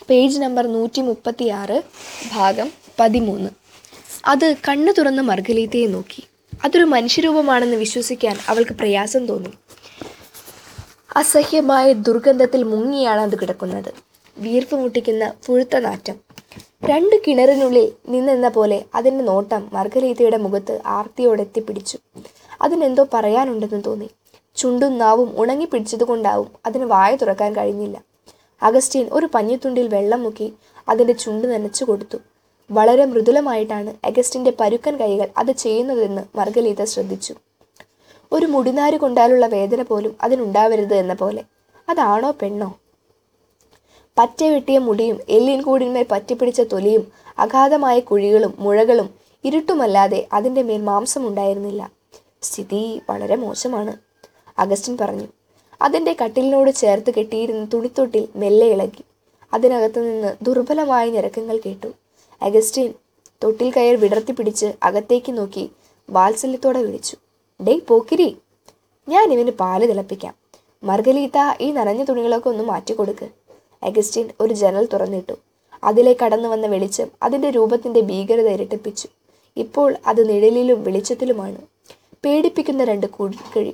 page number നൂറ്റി മുപ്പത്തി ആറ് ഭാഗം പതിമൂന്ന് അത് കണ്ണു തുറന്ന് മർഗലീത്തയെ നോക്കി അതൊരു മനുഷ്യരൂപമാണെന്ന് വിശ്വസിക്കാൻ അവൾക്ക് പ്രയാസം തോന്നി അസഹ്യമായ ദുർഗന്ധത്തിൽ മുങ്ങിയാണ് അത് കിടക്കുന്നത് വീർപ്പ് മുട്ടിക്കുന്ന പുഴുത്ത നാറ്റം രണ്ട് കിണറിനുള്ളിൽ നിന്നെന്ന പോലെ അതിൻ്റെ നോട്ടം മർഗലീത്തയുടെ മുഖത്ത് ആർത്തിയോടെ എത്തിപ്പിടിച്ചു അതിനെന്തോ പറയാനുണ്ടെന്ന് തോന്നി ചുണ്ടും നാവും ഉണങ്ങി പിടിച്ചതുകൊണ്ടാവും അതിന് വായ തുറക്കാൻ കഴിഞ്ഞില്ല അഗസ്റ്റീൻ ഒരു പഞ്ഞിത്തുണ്ടിൽ വെള്ളം മുക്കി അതിൻ്റെ ചുണ്ട് നനച്ചു കൊടുത്തു വളരെ മൃദുലമായിട്ടാണ് അഗസ്റ്റിൻ്റെ പരുക്കൻ കൈകൾ അത് ചെയ്യുന്നതെന്ന് മർഗലീത ശ്രദ്ധിച്ചു ഒരു മുടിനാര് കൊണ്ടാലുള്ള വേദന പോലും അതിനുണ്ടാവരുത് എന്ന പോലെ അതാണോ പെണ്ണോ പറ്റ വെട്ടിയ മുടിയും എല്ലിൻ കൂടിന്മേൽ പറ്റിപ്പിടിച്ച തൊലിയും അഗാധമായ കുഴികളും മുഴകളും ഇരുട്ടുമല്ലാതെ അതിൻ്റെ മേൽ മാംസമുണ്ടായിരുന്നില്ല സ്ഥിതി വളരെ മോശമാണ് അഗസ്റ്റിൻ പറഞ്ഞു അതിൻ്റെ കട്ടിലിനോട് ചേർത്ത് കെട്ടിയിരുന്ന തുണിത്തൊട്ടിൽ മെല്ലെ ഇളകി അതിനകത്തു നിന്ന് ദുർബലമായ ഞരക്കങ്ങൾ കേട്ടു അഗസ്റ്റിൻ തൊട്ടിൽ കയർ വിടർത്തി പിടിച്ച് അകത്തേക്ക് നോക്കി വാത്സല്യത്തോടെ വിളിച്ചു ഡേയ് പോക്കിരി ഞാൻ ഇവന് പാല് തിളപ്പിക്കാം മർഗലീത്ത ഈ നനഞ്ഞ തുണികളൊക്കെ ഒന്ന് മാറ്റിക്കൊടുക്ക് അഗസ്റ്റിൻ ഒരു ജനൽ തുറന്നിട്ടു അതിലെ കടന്നു വന്ന വെളിച്ചം അതിൻ്റെ രൂപത്തിൻ്റെ ഭീകരത ഇരട്ടിപ്പിച്ചു ഇപ്പോൾ അത് നിഴലിലും വെളിച്ചത്തിലുമാണ് പേടിപ്പിക്കുന്ന രണ്ട് കുഴിക്കഴി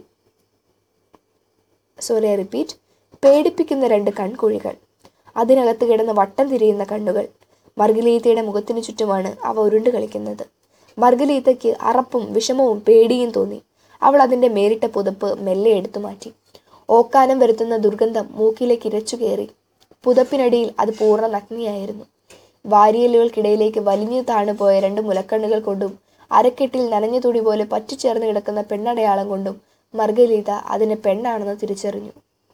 സോറി ഐ റിപ്പീറ്റ് പേടിപ്പിക്കുന്ന രണ്ട് കൺകുഴികൾ അതിനകത്ത് കിടന്ന് വട്ടം തിരിയുന്ന കണ്ണുകൾ മർഗലീത്തയുടെ മുഖത്തിനു ചുറ്റുമാണ് അവ ഉരുണ്ട് കളിക്കുന്നത് മർഗലീത്തയ്ക്ക് അറപ്പും വിഷമവും പേടിയും തോന്നി അവൾ അതിൻ്റെ മേലിട്ട പുതപ്പ് മെല്ലെ എടുത്തു മാറ്റി ഓക്കാനം വരുത്തുന്ന ദുർഗന്ധം മൂക്കിലേക്ക് ഇരച്ചു കയറി പുതപ്പിനടിയിൽ അത് പൂർണ്ണ നഗ്നിയായിരുന്നു വാരിയലുകൾക്കിടയിലേക്ക് വലിഞ്ഞു താണുപോയ രണ്ട് മുലക്കണ്ണുകൾ കൊണ്ടും അരക്കെട്ടിൽ നനഞ്ഞ തുണി പോലെ പറ്റിച്ചേർന്ന് കിടക്കുന്ന പെണ്ണടയാളം കൊണ്ടും മർഗലീത അതിനെ പെണ്ണാണെന്ന് തിരിച്ചറിഞ്ഞു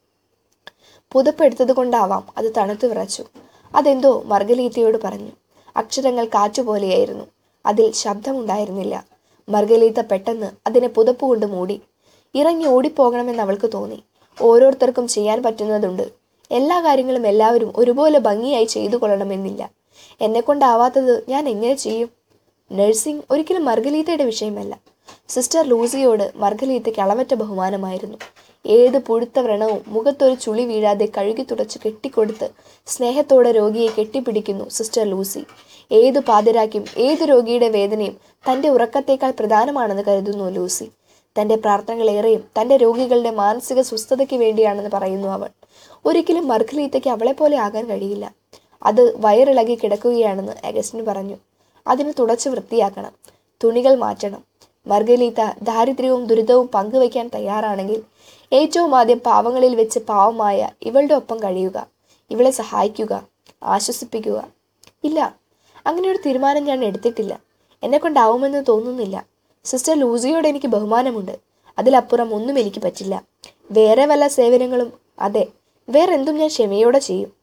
പുതപ്പെടുത്തത് കൊണ്ടാവാം അത് തണുത്തു വിറച്ചു അതെന്തോ മർഗലീത്തയോട് പറഞ്ഞു അക്ഷരങ്ങൾ കാറ്റുപോലെയായിരുന്നു അതിൽ ശബ്ദമുണ്ടായിരുന്നില്ല മർഗലീത്ത പെട്ടെന്ന് അതിനെ പുതപ്പ് കൊണ്ട് മൂടി ഇറങ്ങി ഓടിപ്പോകണമെന്ന് അവൾക്ക് തോന്നി ഓരോരുത്തർക്കും ചെയ്യാൻ പറ്റുന്നതുണ്ട് എല്ലാ കാര്യങ്ങളും എല്ലാവരും ഒരുപോലെ ഭംഗിയായി ചെയ്തു കൊള്ളണമെന്നില്ല എന്നെ കൊണ്ടാവാത്തത് ഞാൻ എങ്ങനെ ചെയ്യും നഴ്സിംഗ് ഒരിക്കലും മർഗലീത്തയുടെ വിഷയമല്ല സിസ്റ്റർ ലൂസിയോട് മർഗലീത്തയ്ക്ക് അളവറ്റ ബഹുമാനമായിരുന്നു ഏത് പുഴുത്ത വ്രണവും മുഖത്തൊരു ചുളി വീഴാതെ കഴുകി തുടച്ച് കെട്ടിക്കൊടുത്ത് സ്നേഹത്തോടെ രോഗിയെ കെട്ടിപ്പിടിക്കുന്നു സിസ്റ്റർ ലൂസി ഏതു പാതിരാക്കും ഏത് രോഗിയുടെ വേദനയും തൻ്റെ ഉറക്കത്തേക്കാൾ പ്രധാനമാണെന്ന് കരുതുന്നു ലൂസി തൻ്റെ പ്രാർത്ഥനകളേറെയും തൻ്റെ രോഗികളുടെ മാനസിക സ്വസ്ഥതയ്ക്ക് വേണ്ടിയാണെന്ന് പറയുന്നു അവൾ ഒരിക്കലും മർഗലീത്തയ്ക്ക് അവളെ പോലെ ആകാൻ കഴിയില്ല അത് വയറിളകി കിടക്കുകയാണെന്ന് അഗസ്റ്റിന് പറഞ്ഞു അതിന് തുടച്ച് വൃത്തിയാക്കണം തുണികൾ മാറ്റണം മർഗലീത്ത ദാരിദ്ര്യവും ദുരിതവും പങ്കുവയ്ക്കാൻ തയ്യാറാണെങ്കിൽ ഏറ്റവും ആദ്യം പാവങ്ങളിൽ വെച്ച് പാവമായ ഇവളുടെ ഒപ്പം കഴിയുക ഇവളെ സഹായിക്കുക ആശ്വസിപ്പിക്കുക ഇല്ല അങ്ങനെ ഒരു തീരുമാനം ഞാൻ എടുത്തിട്ടില്ല എന്നെ കൊണ്ടാവുമെന്ന് തോന്നുന്നില്ല സിസ്റ്റർ ലൂസിയോട് എനിക്ക് ബഹുമാനമുണ്ട് അതിലപ്പുറം ഒന്നും എനിക്ക് പറ്റില്ല വേറെ വല്ല സേവനങ്ങളും അതെ വേറെ എന്തും ഞാൻ ക്ഷമയോടെ ചെയ്യും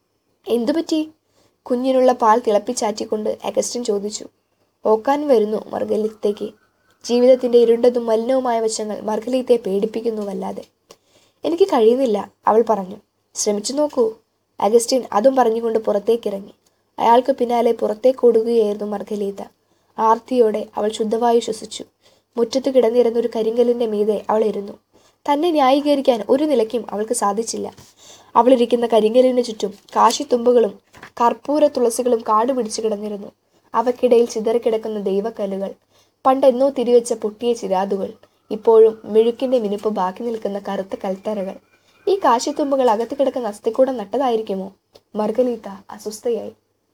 എന്തു പറ്റി കുഞ്ഞിനുള്ള പാൽ തിളപ്പിച്ചാറ്റിക്കൊണ്ട് അഗസ്റ്റിൻ ചോദിച്ചു ഓക്കാൻ വരുന്നു മർഗലീത്തേക്ക് ജീവിതത്തിന്റെ ഇരുണ്ടതും മലിനവുമായ വശങ്ങൾ മർഗലീത്തെ പേടിപ്പിക്കുന്നു വല്ലാതെ എനിക്ക് കഴിയുന്നില്ല അവൾ പറഞ്ഞു ശ്രമിച്ചു നോക്കൂ അഗസ്റ്റിൻ അതും പറഞ്ഞുകൊണ്ട് പുറത്തേക്കിറങ്ങി അയാൾക്ക് പിന്നാലെ പുറത്തേക്ക് ഓടുകയായിരുന്നു മർഗലീത്ത ആർത്തിയോടെ അവൾ ശുദ്ധവായു ശ്വസിച്ചു മുറ്റത്ത് കിടന്നിരുന്ന ഒരു കരിങ്കലിന്റെ മീതെ അവൾ ഇരുന്നു തന്നെ ന്യായീകരിക്കാൻ ഒരു നിലയ്ക്കും അവൾക്ക് സാധിച്ചില്ല അവളിരിക്കുന്ന കരിങ്കലിന് ചുറ്റും കാശിത്തുമ്പുകളും കർപ്പൂര തുളസികളും കാട് പിടിച്ചു കിടന്നിരുന്നു അവക്കിടയിൽ ചിതറിക്കിടക്കുന്ന ദൈവക്കല്ലുകൾ പണ്ടെന്നോ തിരിവെച്ച പൊട്ടിയ ചിരാതുകൾ ഇപ്പോഴും മെഴുക്കിന്റെ മിനുപ്പ് ബാക്കി നിൽക്കുന്ന കറുത്ത കൽത്തരകൾ ഈ കാശിത്തുമ്പുകൾ അകത്ത് കിടക്കുന്ന അസ്ഥിക്കൂടം നട്ടതായിരിക്കുമോ മർഗലീത്ത അസ്വസ്ഥയായി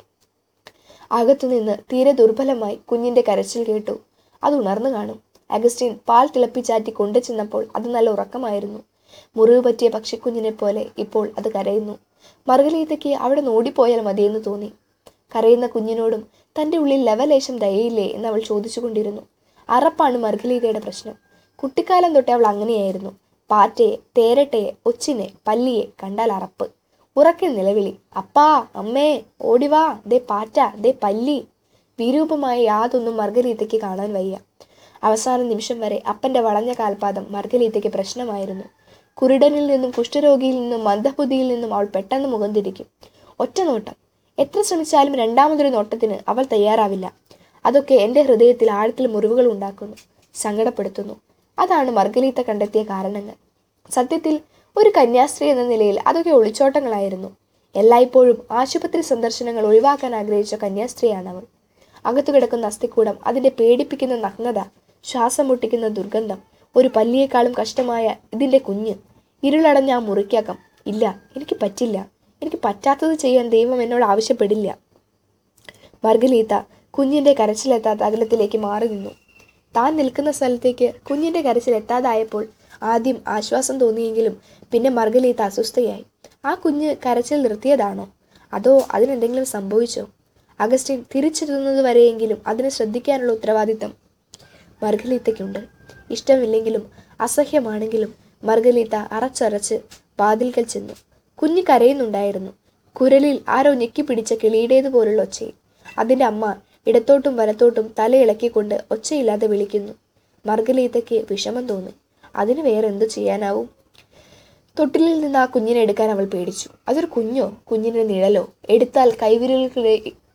അകത്തുനിന്ന് തീരെ ദുർബലമായി കുഞ്ഞിന്റെ കരച്ചിൽ കേട്ടു അത് ഉണർന്നു കാണും അഗസ്റ്റിൻ പാൽ തിളപ്പിച്ചാറ്റി കൊണ്ടു ചെന്നപ്പോൾ അത് നല്ല ഉറക്കമായിരുന്നു മുറിവ് പറ്റിയ പക്ഷിക്കുഞ്ഞിനെ പോലെ ഇപ്പോൾ അത് കരയുന്നു മർഗലീതയ്ക്ക് അവിടെ നോടിപ്പോയാൽ മതിയെന്ന് തോന്നി കരയുന്ന കുഞ്ഞിനോടും തൻ്റെ ഉള്ളിൽ ലവലേശം ദയയില്ലേ എന്ന് അവൾ ചോദിച്ചുകൊണ്ടിരുന്നു അറപ്പാണ് മർഗലീതയുടെ പ്രശ്നം കുട്ടിക്കാലം തൊട്ടേ അവൾ അങ്ങനെയായിരുന്നു പാറ്റയെ തേരട്ടയെ ഒച്ചിനെ പല്ലിയെ കണ്ടാൽ അറപ്പ് ഉറക്കെ നിലവിളി അപ്പാ അമ്മേ ഓടിവാ ദേ പാറ്റ ദേ പല്ലി വിരൂപമായ യാതൊന്നും മർഗലീതയ്ക്ക് കാണാൻ വയ്യ അവസാന നിമിഷം വരെ അപ്പന്റെ വളഞ്ഞ കാൽപാദം മർഗലീതയ്ക്ക് പ്രശ്നമായിരുന്നു കുരുടനിൽ നിന്നും കുഷ്ഠരോഗിയിൽ നിന്നും മന്ദബുദ്ധിയിൽ നിന്നും അവൾ പെട്ടെന്ന് മുഖം തിരിക്കും ഒറ്റ നോട്ടം എത്ര ശ്രമിച്ചാലും രണ്ടാമതൊരു നോട്ടത്തിന് അവൾ തയ്യാറാവില്ല അതൊക്കെ എൻ്റെ ഹൃദയത്തിൽ ആഴത്തിൽ മുറിവുകൾ ഉണ്ടാക്കുന്നു സങ്കടപ്പെടുത്തുന്നു അതാണ് മർഗലീത്ത കണ്ടെത്തിയ കാരണങ്ങൾ സത്യത്തിൽ ഒരു കന്യാസ്ത്രീ എന്ന നിലയിൽ അതൊക്കെ ഒളിച്ചോട്ടങ്ങളായിരുന്നു എല്ലായ്പ്പോഴും ആശുപത്രി സന്ദർശനങ്ങൾ ഒഴിവാക്കാൻ ആഗ്രഹിച്ച കന്യാസ്ത്രീയാണ് അവൾ അകത്തു കിടക്കുന്ന അസ്ഥിക്കൂടം അതിന്റെ പേടിപ്പിക്കുന്ന നഗ്നത ശ്വാസം മുട്ടിക്കുന്ന ദുർഗന്ധം ഒരു പല്ലിയേക്കാളും കഷ്ടമായ ഇതിന്റെ കുഞ്ഞ് ഇരുളടഞ്ഞ ആ മുറിക്കകം ഇല്ല എനിക്ക് പറ്റില്ല എനിക്ക് പറ്റാത്തത് ചെയ്യാൻ ദൈവം എന്നോട് ആവശ്യപ്പെടില്ല മർഗലീത്ത കുഞ്ഞിന്റെ കരച്ചിലെത്താത്ത അകലത്തിലേക്ക് മാറി നിന്നു താൻ നിൽക്കുന്ന സ്ഥലത്തേക്ക് കുഞ്ഞിന്റെ കരച്ചിൽ എത്താതായപ്പോൾ ആദ്യം ആശ്വാസം തോന്നിയെങ്കിലും പിന്നെ മർഗലീത്ത അസ്വസ്ഥയായി ആ കുഞ്ഞ് കരച്ചിൽ നിർത്തിയതാണോ അതോ അതിനെന്തെങ്കിലും സംഭവിച്ചോ അഗസ്റ്റിൻ തിരിച്ചെത്തുന്നത് വരെയെങ്കിലും അതിനെ ശ്രദ്ധിക്കാനുള്ള ഉത്തരവാദിത്തം മർഗലീത്തയ്ക്കുണ്ട് ഇഷ്ടമില്ലെങ്കിലും അസഹ്യമാണെങ്കിലും മർഗലീത്ത അറച്ചറച്ച് വാതിൽക്കൽ ചെന്നു കുഞ്ഞ് കരയുന്നുണ്ടായിരുന്നു കുരലിൽ ആരോ ഞെക്കിപ്പിടിച്ച കിളിയുടേതുപോലുള്ള ഒച്ചയിൽ അതിന്റെ അമ്മ ഇടത്തോട്ടും വലത്തോട്ടും തലയിളക്കിക്കൊണ്ട് ഒച്ചയില്ലാതെ വിളിക്കുന്നു മർഗലീത്തയ്ക്ക് വിഷമം തോന്നി അതിന് വേറെ എന്തു ചെയ്യാനാവും തൊട്ടിലിൽ നിന്ന് ആ കുഞ്ഞിനെ എടുക്കാൻ അവൾ പേടിച്ചു അതൊരു കുഞ്ഞോ കുഞ്ഞിന്റെ നിഴലോ എടുത്താൽ കൈവിരലുകളെ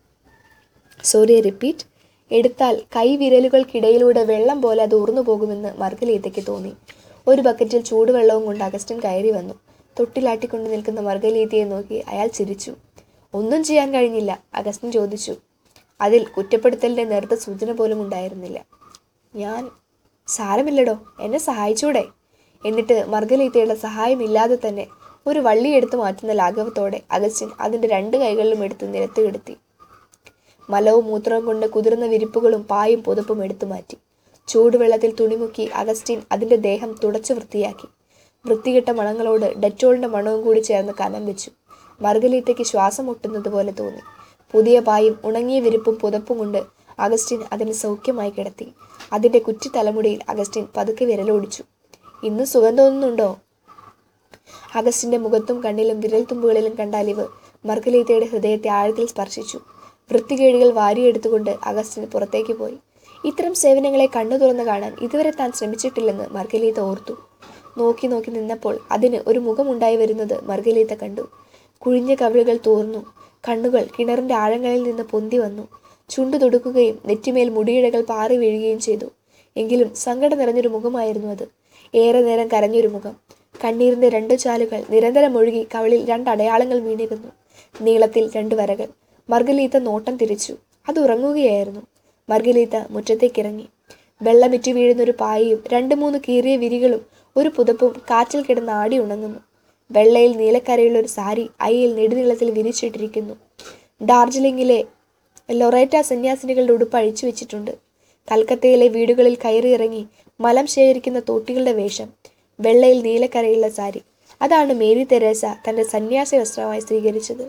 സോറി റിപ്പീറ്റ് എടുത്താൽ കൈവിരലുകൾക്കിടയിലൂടെ വെള്ളം പോലെ അത് ഊർന്നു പോകുമെന്ന് മർഗലീത്തയ്ക്ക് തോന്നി ഒരു ബക്കറ്റിൽ ചൂടുവെള്ളവും കൊണ്ട് അഗസ്റ്റിൻ കയറി വന്നു തൊട്ടിലാട്ടിക്കൊണ്ട് നിൽക്കുന്ന മർഗലീത്തയെ നോക്കി അയാൾ ചിരിച്ചു ഒന്നും ചെയ്യാൻ കഴിഞ്ഞില്ല അഗസ്റ്റിൻ ചോദിച്ചു അതിൽ കുറ്റപ്പെടുത്തലിന്റെ നേർത്ത സൂചന പോലും ഉണ്ടായിരുന്നില്ല ഞാൻ സാരമില്ലടോ എന്നെ സഹായിച്ചൂടെ എന്നിട്ട് മർഗലീത്തയുടെ സഹായമില്ലാതെ തന്നെ ഒരു വള്ളി എടുത്തു മാറ്റുന്ന ലാഘവത്തോടെ അഗസ്റ്റിൻ അതിന്റെ രണ്ട് കൈകളിലും എടുത്ത് നിലത്ത് കിടത്തി മലവും മൂത്രവും കൊണ്ട് കുതിർന്ന വിരിപ്പുകളും പായും പുതപ്പും എടുത്തു മാറ്റി ചൂടുവെള്ളത്തിൽ തുണിമുക്കി അഗസ്റ്റിൻ അതിന്റെ ദേഹം തുടച്ചു വൃത്തിയാക്കി വൃത്തികെട്ട മണങ്ങളോട് ഡെറ്റോളിന്റെ മണവും കൂടി ചേർന്ന് കനം വെച്ചു മർഗലീത്തയ്ക്ക് ശ്വാസം മുട്ടുന്നത് പോലെ തോന്നി പുതിയ പായും ഉണങ്ങിയ വിരിപ്പും പുതപ്പും കൊണ്ട് അഗസ്റ്റിൻ അതിനെ സൗഖ്യമായി കിടത്തി അതിന്റെ കുറ്റി തലമുടിയിൽ അഗസ്റ്റിൻ പതുക്കെ വിരലോടിച്ചു ഇന്ന് സുഖം തോന്നുന്നുണ്ടോ അഗസ്റ്റിന്റെ മുഖത്തും കണ്ണിലും വിരൽത്തുമ്പുകളിലും കണ്ട അലിവ് മർഗലീത്തയുടെ ഹൃദയത്തെ ആഴത്തിൽ സ്പർശിച്ചു വൃത്തികേടുകൾ വാരിയെടുത്തുകൊണ്ട് അഗസ്റ്റിൻ പുറത്തേക്ക് പോയി ഇത്തരം സേവനങ്ങളെ കണ്ണു തുറന്നു കാണാൻ ഇതുവരെ താൻ ശ്രമിച്ചിട്ടില്ലെന്ന് മർഗലീത്ത ഓർത്തു നോക്കി നോക്കി നിന്നപ്പോൾ അതിന് ഒരു മുഖമുണ്ടായി വരുന്നത് മർഗലീത്ത കണ്ടു കുഴിഞ്ഞ കവിളുകൾ തോർന്നു കണ്ണുകൾ കിണറിന്റെ ആഴങ്ങളിൽ നിന്ന് പൊന്തി വന്നു ചുണ്ടു തുടുക്കുകയും നെറ്റിമേൽ മുടിയിഴകൾ പാറി വീഴുകയും ചെയ്തു എങ്കിലും സങ്കടം നിറഞ്ഞൊരു മുഖമായിരുന്നു അത് ഏറെ നേരം കരഞ്ഞൊരു മുഖം കണ്ണീരിന്റെ രണ്ട് ചാലുകൾ നിരന്തരം ഒഴുകി കവിളിൽ രണ്ട് അടയാളങ്ങൾ വീണിരുന്നു നീളത്തിൽ രണ്ട് വരകൾ മർഗലീത്ത നോട്ടം തിരിച്ചു അത് ഉറങ്ങുകയായിരുന്നു മർഗലീത്ത മുറ്റത്തേക്കിറങ്ങി വെള്ളമിറ്റു വീഴുന്നൊരു പായയും രണ്ട് മൂന്ന് കീറിയ വിരികളും ഒരു പുതപ്പും കാറ്റിൽ കിടന്ന് ആടി ഉണങ്ങുന്നു വെള്ളയിൽ നീലക്കരയുള്ള ഒരു സാരി അയ്യിൽ നെടുനീളത്തിൽ വിരിച്ചിട്ടിരിക്കുന്നു ഡാർജിലിംഗിലെ ലൊറേറ്റ സന്യാസിനികളുടെ ഉടുപ്പ് അഴിച്ചു വെച്ചിട്ടുണ്ട് കൽക്കത്തയിലെ വീടുകളിൽ കയറിയിറങ്ങി മലം ശേഖരിക്കുന്ന തോട്ടികളുടെ വേഷം വെള്ളയിൽ നീലക്കരയുള്ള സാരി അതാണ് മേരി തെരേസ തന്റെ സന്യാസി വസ്ത്രമായി സ്വീകരിച്ചത്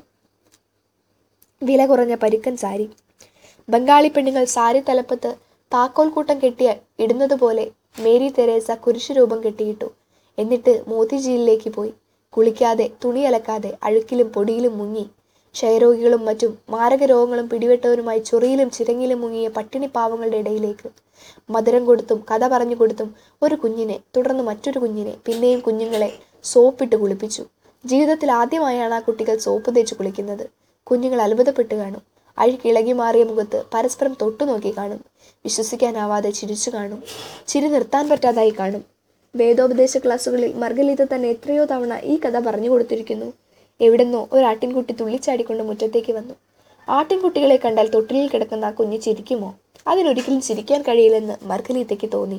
വില കുറഞ്ഞ പരുക്കൻ സാരി ബംഗാളി പെണ്ണുങ്ങൾ സാരി തലപ്പത്ത് താക്കോൽ കൂട്ടം കെട്ടിയ ഇടുന്നത് പോലെ മേരി തെരേസ കുരിശു രൂപം കെട്ടിയിട്ടു എന്നിട്ട് മോത്തിജീലിലേക്ക് പോയി കുളിക്കാതെ തുണി അലക്കാതെ അഴുക്കിലും പൊടിയിലും മുങ്ങി ക്ഷയരോഗികളും മറ്റും മാരക രോഗങ്ങളും പിടിപെട്ടവരുമായി ചൊറിയിലും ചിരങ്ങിലും മുങ്ങിയ പട്ടിണി പാവങ്ങളുടെ ഇടയിലേക്ക് മധുരം കൊടുത്തും കഥ പറഞ്ഞു കൊടുത്തും ഒരു കുഞ്ഞിനെ തുടർന്ന് മറ്റൊരു കുഞ്ഞിനെ പിന്നെയും കുഞ്ഞുങ്ങളെ സോപ്പിട്ട് കുളിപ്പിച്ചു ജീവിതത്തിൽ ആദ്യമായാണ് ആ കുട്ടികൾ സോപ്പ് തേച്ച് കുളിക്കുന്നത് കുഞ്ഞുങ്ങൾ അത്ഭുതപ്പെട്ട് കാണും അഴുക്കിളകി മാറിയ മുഖത്ത് പരസ്പരം തൊട്ടു നോക്കി കാണും വിശ്വസിക്കാനാവാതെ ചിരിച്ചു കാണും ചിരി നിർത്താൻ പറ്റാതായി കാണും വേദോപദേശ ക്ലാസ്സുകളിൽ മർഗലീത തന്നെ എത്രയോ തവണ ഈ കഥ പറഞ്ഞു കൊടുത്തിരിക്കുന്നു എവിടെന്നോ ഒരു ആട്ടിൻകുട്ടി തുള്ളിച്ചാടിക്കൊണ്ട് മുറ്റത്തേക്ക് വന്നു ആട്ടിൻകുട്ടികളെ കണ്ടാൽ തൊട്ടിലിൽ കിടക്കുന്ന ആ കുഞ്ഞ് ചിരിക്കുമോ അതിനൊരിക്കലും ചിരിക്കാൻ കഴിയില്ലെന്ന് മർഗലീത്തയ്ക്ക് തോന്നി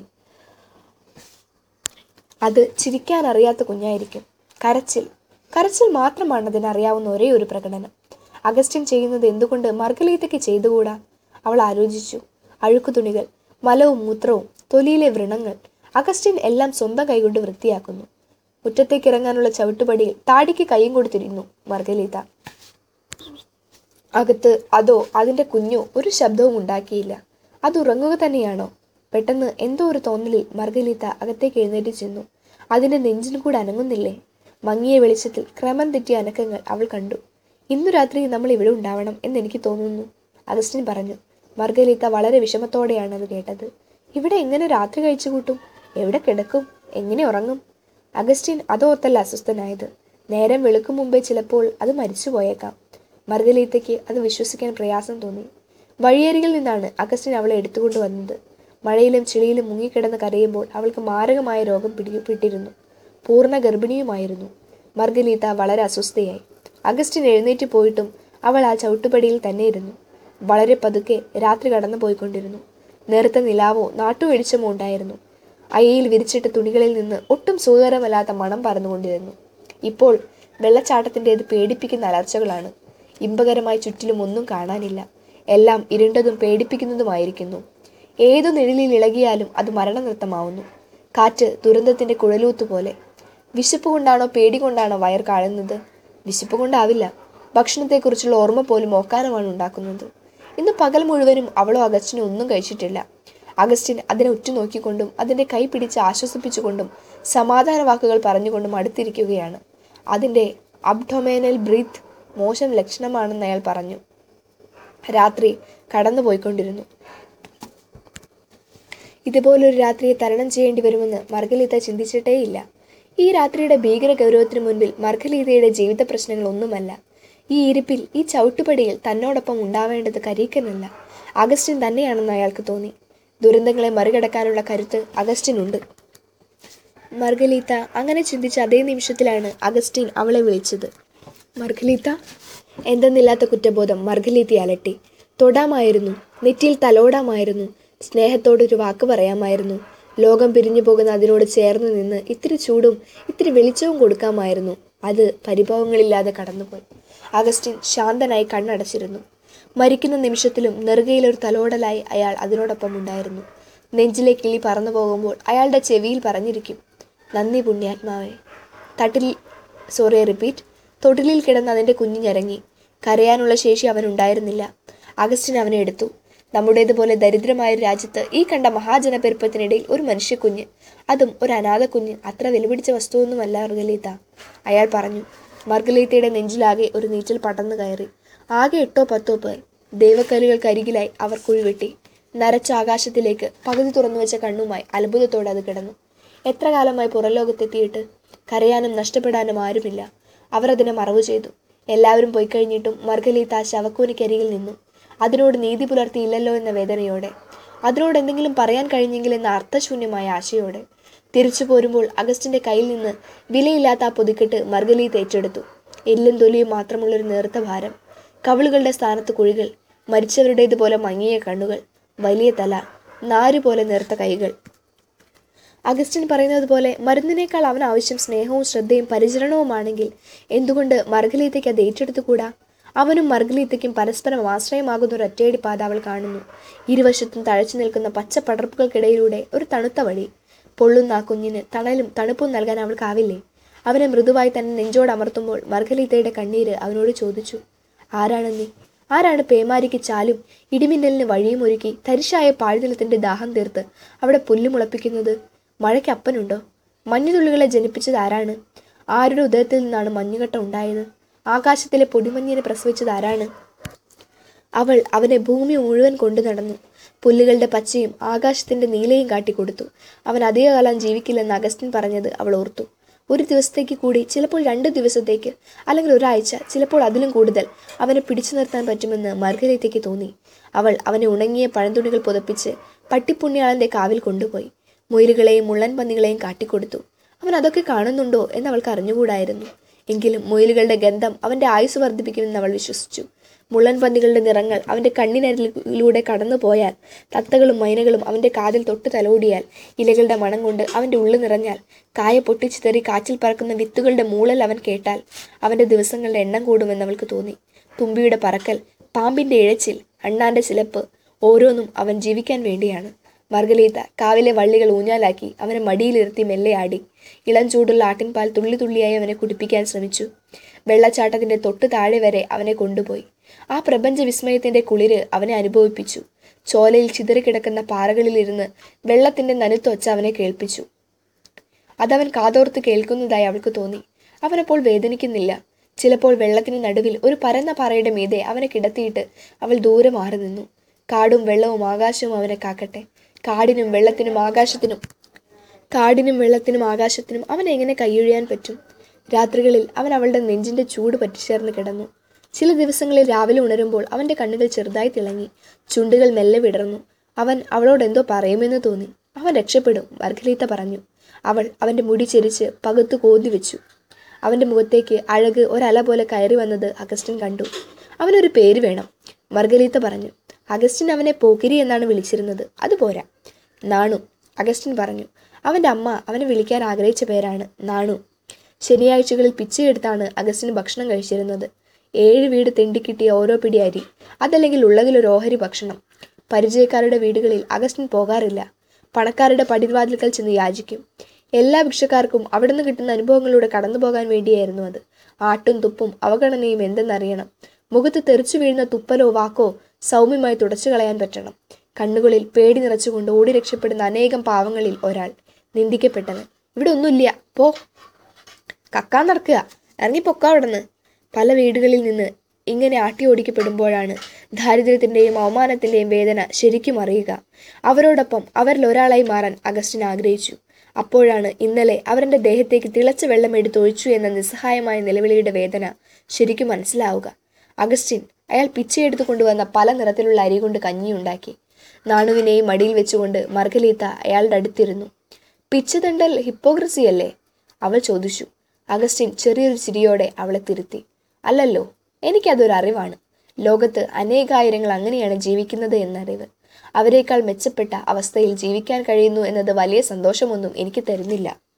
അത് ചിരിക്കാൻ അറിയാത്ത കുഞ്ഞായിരിക്കും കരച്ചിൽ കരച്ചിൽ മാത്രമാണ് അതിനറിയാവുന്ന ഒരേ ഒരു പ്രകടനം അഗസ്റ്റിൻ ചെയ്യുന്നത് എന്തുകൊണ്ട് മർഗലീത്തയ്ക്ക് ചെയ്തുകൂടാ അവൾ ആലോചിച്ചു അഴുക്കു തുണികൾ മലവും മൂത്രവും തൊലിയിലെ വ്രണങ്ങൾ അഗസ്റ്റിൻ എല്ലാം സ്വന്തം കൈകൊണ്ട് വൃത്തിയാക്കുന്നു മുറ്റത്തേക്ക് ഇറങ്ങാനുള്ള ചവിട്ടുപടിയിൽ താടിക്ക് കൈയും കൊടുത്തിരുന്നു മർഗലീത്ത അകത്ത് അതോ അതിന്റെ കുഞ്ഞോ ഒരു ശബ്ദവും ഉണ്ടാക്കിയില്ല അത് ഉറങ്ങുക തന്നെയാണോ പെട്ടെന്ന് എന്തോ ഒരു തോന്നലിൽ മർഗലീത്ത അകത്തേക്ക് എഴുന്നേറ്റ് ചെന്നു അതിന്റെ നെഞ്ചിനും കൂടെ അനങ്ങുന്നില്ലേ മങ്ങിയ വെളിച്ചത്തിൽ ക്രമം തെറ്റിയ അനക്കങ്ങൾ അവൾ കണ്ടു ഇന്നു രാത്രി നമ്മൾ ഇവിടെ ഉണ്ടാവണം എന്ന് എനിക്ക് തോന്നുന്നു അഗസ്റ്റിൻ പറഞ്ഞു മർഗലീത്ത വളരെ വിഷമത്തോടെയാണ് അത് കേട്ടത് ഇവിടെ എങ്ങനെ രാത്രി കഴിച്ചു കൂട്ടും എവിടെ കിടക്കും എങ്ങനെ ഉറങ്ങും അഗസ്റ്റിൻ അതോർത്തല്ല അസ്വസ്ഥനായത് നേരം വെളുക്കും മുമ്പേ ചിലപ്പോൾ അത് മരിച്ചു പോയേക്കാം മർഗലീത്തയ്ക്ക് അത് വിശ്വസിക്കാൻ പ്രയാസം തോന്നി വഴിയരികിൽ നിന്നാണ് അഗസ്റ്റിൻ അവളെ എടുത്തുകൊണ്ട് വന്നത് മഴയിലും ചെളിയിലും മുങ്ങിക്കിടന്ന് കരയുമ്പോൾ അവൾക്ക് മാരകമായ രോഗം പിടിപെട്ടിരുന്നു പൂർണ്ണ ഗർഭിണിയുമായിരുന്നു മർഗലീത്ത വളരെ അസ്വസ്ഥയായി അഗസ്റ്റിൻ എഴുന്നേറ്റ് പോയിട്ടും അവൾ ആ ചവിട്ടുപടിയിൽ തന്നെ ഇരുന്നു വളരെ പതുക്കെ രാത്രി കടന്നു പോയിക്കൊണ്ടിരുന്നു നേരത്തെ നിലാവോ നാട്ടുവെളിച്ചമോ ഉണ്ടായിരുന്നു അയ്യയിൽ വിരിച്ചിട്ട തുണികളിൽ നിന്ന് ഒട്ടും സുഖകരമല്ലാത്ത മണം പറന്നുകൊണ്ടിരുന്നു ഇപ്പോൾ വെള്ളച്ചാട്ടത്തിൻ്റേത് പേടിപ്പിക്കുന്ന അലർച്ചകളാണ് ഇമ്പകരമായി ചുറ്റിലും ഒന്നും കാണാനില്ല എല്ലാം ഇരുണ്ടതും പേടിപ്പിക്കുന്നതുമായിരിക്കുന്നു ഏതു നിഴലിൽ ഇളകിയാലും അത് മരണനൃത്തമാവുന്നു കാറ്റ് ദുരന്തത്തിന്റെ കുഴലൂത്ത് പോലെ വിശപ്പ് കൊണ്ടാണോ പേടി കൊണ്ടാണോ വയർ കാളുന്നത് വിശപ്പ് കൊണ്ടാവില്ല ഭക്ഷണത്തെക്കുറിച്ചുള്ള ഓർമ്മ പോലും ഓക്കാനമാണ് ഉണ്ടാക്കുന്നത് ഇന്ന് പകൽ മുഴുവനും അവളോ അഗസ്റ്റിനോ ഒന്നും കഴിച്ചിട്ടില്ല അഗസ്റ്റിൻ അതിനെ ഉറ്റുനോക്കിക്കൊണ്ടും അതിന്റെ കൈ പിടിച്ച് ആശ്വസിപ്പിച്ചുകൊണ്ടും സമാധാന വാക്കുകൾ പറഞ്ഞുകൊണ്ടും അടുത്തിരിക്കുകയാണ് അതിന്റെ അബ്ഡൊമേനൽ ബ്രീത്ത് മോശം ലക്ഷണമാണെന്ന് അയാൾ പറഞ്ഞു രാത്രി കടന്നുപോയിക്കൊണ്ടിരുന്നു ഇതുപോലൊരു രാത്രിയെ തരണം ചെയ്യേണ്ടി വരുമെന്ന് മർഗലീത ചിന്തിച്ചിട്ടേയില്ല ഈ രാത്രിയുടെ ഭീകര ഗൗരവത്തിനു മുൻപിൽ മർഗലീതയുടെ ജീവിത പ്രശ്നങ്ങൾ ഒന്നുമല്ല ഈ ഇരിപ്പിൽ ഈ ചവിട്ടുപടിയിൽ തന്നോടൊപ്പം ഉണ്ടാവേണ്ടത് കരീക്കനല്ല അഗസ്റ്റിൻ തന്നെയാണെന്ന് അയാൾക്ക് തോന്നി ദുരന്തങ്ങളെ മറികടക്കാനുള്ള കരുത്ത് അഗസ്റ്റിനുണ്ട് മർഗലീത്ത അങ്ങനെ ചിന്തിച്ച അതേ നിമിഷത്തിലാണ് അഗസ്റ്റിൻ അവളെ വിളിച്ചത് മർഗലീത്ത എന്തെന്നില്ലാത്ത കുറ്റബോധം മർഗലീത്തി അലട്ടി തൊടാമായിരുന്നു നെറ്റിയിൽ തലോടാമായിരുന്നു സ്നേഹത്തോടൊരു വാക്ക് പറയാമായിരുന്നു ലോകം പിരിഞ്ഞു പോകുന്ന അതിനോട് ചേർന്ന് നിന്ന് ഇത്തിരി ചൂടും ഇത്തിരി വെളിച്ചവും കൊടുക്കാമായിരുന്നു അത് പരിഭവങ്ങളില്ലാതെ കടന്നുപോയി അഗസ്റ്റിൻ ശാന്തനായി കണ്ണടച്ചിരുന്നു മരിക്കുന്ന നിമിഷത്തിലും നെറുകയിലൊരു തലോടലായി അയാൾ അതിനോടൊപ്പം ഉണ്ടായിരുന്നു നെഞ്ചിലെ കിളി പറന്നു പോകുമ്പോൾ അയാളുടെ ചെവിയിൽ പറഞ്ഞിരിക്കും നന്ദി പുണ്യാത്മാവേ തട്ടിൽ സോറി റിപ്പീറ്റ് തൊട്ടിലിൽ കിടന്ന് അതിൻ്റെ കുഞ്ഞു ഞരങ്ങി കരയാനുള്ള ശേഷി അവനുണ്ടായിരുന്നില്ല അഗസ്റ്റിൻ അവനെ എടുത്തു നമ്മുടേതുപോലെ ദരിദ്രമായ ഒരു രാജ്യത്ത് ഈ കണ്ട മഹാജനപെരുപ്പത്തിനിടയിൽ ഒരു മനുഷ്യക്കുഞ്ഞ് അതും ഒരു അനാഥ കുഞ്ഞ് അത്ര വിലപിടിച്ച വസ്തുവൊന്നുമല്ല മർഗലീത്ത അയാൾ പറഞ്ഞു മർഗലീത്തയുടെ നെഞ്ചിലാകെ ഒരു നീറ്റൽ പടർന്നു കയറി ആകെ എട്ടോ പത്തോ പേർ ദൈവക്കലുകൾക്കരികിലായി അവർ കുഴിവെട്ടി നരച്ച ആകാശത്തിലേക്ക് പകുതി തുറന്നു വെച്ച കണ്ണുമായി അത്ഭുതത്തോടെ അത് കിടന്നു എത്ര കാലമായി പുറംലോകത്തെത്തിയിട്ട് കരയാനും നഷ്ടപ്പെടാനും ആരുമില്ല അവർ അതിനെ മറവു ചെയ്തു എല്ലാവരും പോയി കഴിഞ്ഞിട്ടും മർഗലീത്ത ആ ശവക്കൂനിക്കരികിൽ നിന്നു അതിനോട് നീതി പുലർത്തിയില്ലല്ലോ എന്ന വേദനയോടെ അതിനോട് എന്തെങ്കിലും പറയാൻ കഴിഞ്ഞെങ്കിൽ എന്ന അർത്ഥശൂന്യമായ ആശയോടെ തിരിച്ചു പോരുമ്പോൾ അഗസ്റ്റിന്റെ കയ്യിൽ നിന്ന് വിലയില്ലാത്ത ആ പൊതിക്കെട്ട് മർഗലീത്ത് ഏറ്റെടുത്തു എല്ലും തൊലിയും മാത്രമുള്ളൊരു നേർത്ത ഭാരം കവിളുകളുടെ സ്ഥാനത്ത് കുഴികൾ മരിച്ചവരുടേതുപോലെ മങ്ങിയ കണ്ണുകൾ വലിയ തല നാരുപോലെ നേർത്ത കൈകൾ അഗസ്റ്റിൻ പറയുന്നത് പോലെ മരുന്നിനേക്കാൾ അവൻ ആവശ്യം സ്നേഹവും ശ്രദ്ധയും പരിചരണവുമാണെങ്കിൽ എന്തുകൊണ്ട് മർഗലീത്തയ്ക്ക് അത് ഏറ്റെടുത്തുകൂടാ അവനും മർഗലീത്തയ്ക്കും പരസ്പരം ആശ്രയമാകുന്ന ഒരു ഒറ്റയടി പാത അവൾ കാണുന്നു ഇരുവശത്തും തഴച്ചു നിൽക്കുന്ന പച്ച പടർപ്പുകൾക്കിടയിലൂടെ ഒരു തണുത്ത വഴി പൊള്ളുന്ന ആ കുഞ്ഞിന് തണലും തണുപ്പും നൽകാൻ അവൾക്കാവില്ലേ അവനെ മൃദുവായി തന്നെ നെഞ്ചോട് അമർത്തുമ്പോൾ മർഗലീത്തയുടെ കണ്ണീര് അവനോട് ചോദിച്ചു ആരാണ് നീ ആരാണ് പേമാരിക്ക് ചാലും ഇടിമിന്നലിന് വഴിയും ഒരുക്കി തരിശായ പാഴ്നിലത്തിന്റെ ദാഹം തീർത്ത് അവിടെ പുല്ല് മുളപ്പിക്കുന്നത് മഴയ്ക്ക് അപ്പനുണ്ടോ മഞ്ഞുതുള്ളികളെ ജനിപ്പിച്ചത് ആരാണ് ആരുടെ ഉദയത്തിൽ നിന്നാണ് മഞ്ഞുകട്ട ഉണ്ടായത് ആകാശത്തിലെ പൊടിമഞ്ഞിനെ പ്രസവിച്ചത് ആരാണ് അവൾ അവനെ ഭൂമി മുഴുവൻ കൊണ്ടു നടന്നു പുല്ലുകളുടെ പച്ചയും ആകാശത്തിന്റെ നീലയും കാട്ടിക്കൊടുത്തു അവൻ അധികകാലം ജീവിക്കില്ലെന്ന് അഗസ്റ്റിൻ പറഞ്ഞത് അവൾ ഓർത്തു ഒരു ദിവസത്തേക്ക് കൂടി ചിലപ്പോൾ രണ്ട് ദിവസത്തേക്ക് അല്ലെങ്കിൽ ഒരാഴ്ച ചിലപ്പോൾ അതിലും കൂടുതൽ അവനെ പിടിച്ചു നിർത്താൻ പറ്റുമെന്ന് മർഗരേത്തയ്ക്ക് തോന്നി അവൾ അവനെ ഉണങ്ങിയ പഴന്തുണികൾ പുതപ്പിച്ച് പട്ടിപ്പുണ്യാളന്റെ കാവിൽ കൊണ്ടുപോയി മുയലുകളെയും മുള്ളൻ പന്നികളെയും കാട്ടിക്കൊടുത്തു അവൻ അതൊക്കെ കാണുന്നുണ്ടോ എന്ന് അവൾക്ക് അറിഞ്ഞുകൂടായിരുന്നു എങ്കിലും മുയലുകളുടെ ഗന്ധം അവന്റെ ആയുസ് വർദ്ധിപ്പിക്കുമെന്ന് അവൾ വിശ്വസിച്ചു മുള്ളൻ പന്നികളുടെ നിറങ്ങൾ അവന്റെ കണ്ണിനരിലൂടെ കടന്നു പോയാൽ തത്തകളും മൈനകളും അവന്റെ കാതിൽ തൊട്ട് തലോടിയാൽ ഇലകളുടെ മണം കൊണ്ട് അവന്റെ ഉള്ളു നിറഞ്ഞാൽ കായ പൊട്ടിച്ചിതറി കാറ്റിൽ പറക്കുന്ന വിത്തുകളുടെ മൂളൽ അവൻ കേട്ടാൽ അവന്റെ ദിവസങ്ങളുടെ എണ്ണം കൂടുമെന്ന് അവൾക്ക് തോന്നി തുമ്പിയുടെ പറക്കൽ പാമ്പിന്റെ ഇഴച്ചിൽ അണ്ണാന്റെ ചിലപ്പ് ഓരോന്നും അവൻ ജീവിക്കാൻ വേണ്ടിയാണ് മർഗലീത്ത കാവിലെ വള്ളികൾ ഊഞ്ഞാലാക്കി അവനെ മടിയിലിരുത്തി മെല്ലെ ആടി ഇളം ചൂടുള്ള ആട്ടിൻപാൽ തുള്ളി തുള്ളിയായി അവനെ കുടിപ്പിക്കാൻ ശ്രമിച്ചു വെള്ളച്ചാട്ടത്തിന്റെ തൊട്ടു താഴെ വരെ അവനെ കൊണ്ടുപോയി ആ പ്രപഞ്ച വിസ്മയത്തിന്റെ കുളിര് അവനെ അനുഭവിപ്പിച്ചു ചോലയിൽ ചിതറിക്കിടക്കുന്ന പാറകളിലിരുന്ന് വെള്ളത്തിന്റെ നനുത്തൊച്ച അവനെ കേൾപ്പിച്ചു അതവൻ കാതോർത്ത് കേൾക്കുന്നതായി അവൾക്ക് തോന്നി അവനപ്പോൾ വേദനിക്കുന്നില്ല ചിലപ്പോൾ വെള്ളത്തിന് നടുവിൽ ഒരു പരന്ന പാറയുടെ മീതെ അവനെ കിടത്തിയിട്ട് അവൾ ദൂരെ മാറി നിന്നു കാടും വെള്ളവും ആകാശവും അവനെ കാക്കട്ടെ കാടിനും വെള്ളത്തിനും ആകാശത്തിനും കാടിനും വെള്ളത്തിനും ആകാശത്തിനും അവൻ എങ്ങനെ കൈയൊഴിയാൻ പറ്റും രാത്രികളിൽ അവൻ അവളുടെ നെഞ്ചിന്റെ ചൂട് പറ്റിച്ചേർന്ന് കിടന്നു ചില ദിവസങ്ങളിൽ രാവിലെ ഉണരുമ്പോൾ അവന്റെ കണ്ണുകൾ ചെറുതായി തിളങ്ങി ചുണ്ടുകൾ മെല്ലെ വിടർന്നു അവൻ അവളോട് എന്തോ പറയുമെന്ന് തോന്നി അവൻ രക്ഷപ്പെടും മർഗലീത്ത പറഞ്ഞു അവൾ അവന്റെ മുടി ചെരിച്ച് പകുത്തു കോതി വെച്ചു അവന്റെ മുഖത്തേക്ക് അഴക് ഒരല പോലെ കയറി വന്നത് അഗസ്റ്റിൻ കണ്ടു അവനൊരു പേര് വേണം മർഗലീത്ത പറഞ്ഞു അഗസ്റ്റിൻ അവനെ പോക്കിരി എന്നാണ് വിളിച്ചിരുന്നത് അത് പോരാ നാണു അഗസ്റ്റിൻ പറഞ്ഞു അവന്റെ അമ്മ അവനെ വിളിക്കാൻ ആഗ്രഹിച്ച പേരാണ് നാണു ശനിയാഴ്ചകളിൽ പിച്ചയെടുത്താണ് അഗസ്റ്റിന് ഭക്ഷണം കഴിച്ചിരുന്നത് ഏഴ് വീട് തെണ്ടിക്കിട്ടിയ ഓരോ പിടി അരി അതല്ലെങ്കിൽ ഉള്ളതിലൊരു ഓഹരി ഭക്ഷണം പരിചയക്കാരുടെ വീടുകളിൽ അഗസ്റ്റിൻ പോകാറില്ല പണക്കാരുടെ പടിവാതിൽക്കൽ ചെന്ന് യാചിക്കും എല്ലാ ഭിക്ഷക്കാർക്കും അവിടുന്ന് കിട്ടുന്ന അനുഭവങ്ങളിലൂടെ കടന്നു പോകാൻ വേണ്ടിയായിരുന്നു അത് ആട്ടും തുപ്പും അവഗണനയും എന്തെന്നറിയണം മുഖത്ത് തെറിച്ചു വീഴുന്ന തുപ്പലോ വാക്കോ സൗമ്യമായി തുടച്ചു കളയാൻ പറ്റണം കണ്ണുകളിൽ പേടി നിറച്ചുകൊണ്ട് ഓടി രക്ഷപ്പെടുന്ന അനേകം പാവങ്ങളിൽ ഒരാൾ നിന്ദിക്കപ്പെട്ടവൻ ഇവിടെ ഒന്നുമില്ല പോ കക്കാൻ നടക്കുക ഇറങ്ങി പൊക്ക അവിടുന്ന് പല വീടുകളിൽ നിന്ന് ഇങ്ങനെ ആട്ടി ഓടിക്കപ്പെടുമ്പോഴാണ് ദാരിദ്ര്യത്തിന്റെയും അവമാനത്തിന്റെയും വേദന ശരിക്കും അറിയുക അവരോടൊപ്പം അവരിൽ ഒരാളായി മാറാൻ അഗസ്റ്റിൻ ആഗ്രഹിച്ചു അപ്പോഴാണ് ഇന്നലെ അവരുടെ ദേഹത്തേക്ക് തിളച്ച വെള്ളം എടുത്തൊഴിച്ചു എന്ന നിസ്സഹായമായ നിലവിളിയുടെ വേദന ശരിക്കും മനസ്സിലാവുക അഗസ്റ്റിൻ അയാൾ പിച്ചയെടുത്തു കൊണ്ടുവന്ന പല നിറത്തിലുള്ള അരി കൊണ്ട് കഞ്ഞിയുണ്ടാക്കി നാണുവിനെയും മടിയിൽ വെച്ചുകൊണ്ട് മർഗലീത്ത അയാളുടെ അടുത്തിരുന്നു പിച്ചതണ്ടൽ ഹിപ്പോക്രസി അല്ലേ അവൾ ചോദിച്ചു അഗസ്റ്റിൻ ചെറിയൊരു ചിരിയോടെ അവളെ തിരുത്തി അല്ലല്ലോ എനിക്കതൊരു അറിവാണ് ലോകത്ത് അനേകായിരങ്ങൾ അങ്ങനെയാണ് ജീവിക്കുന്നത് എന്നറിവ് അവരെക്കാൾ മെച്ചപ്പെട്ട അവസ്ഥയിൽ ജീവിക്കാൻ കഴിയുന്നു എന്നത് വലിയ സന്തോഷമൊന്നും എനിക്ക് തരുന്നില്ല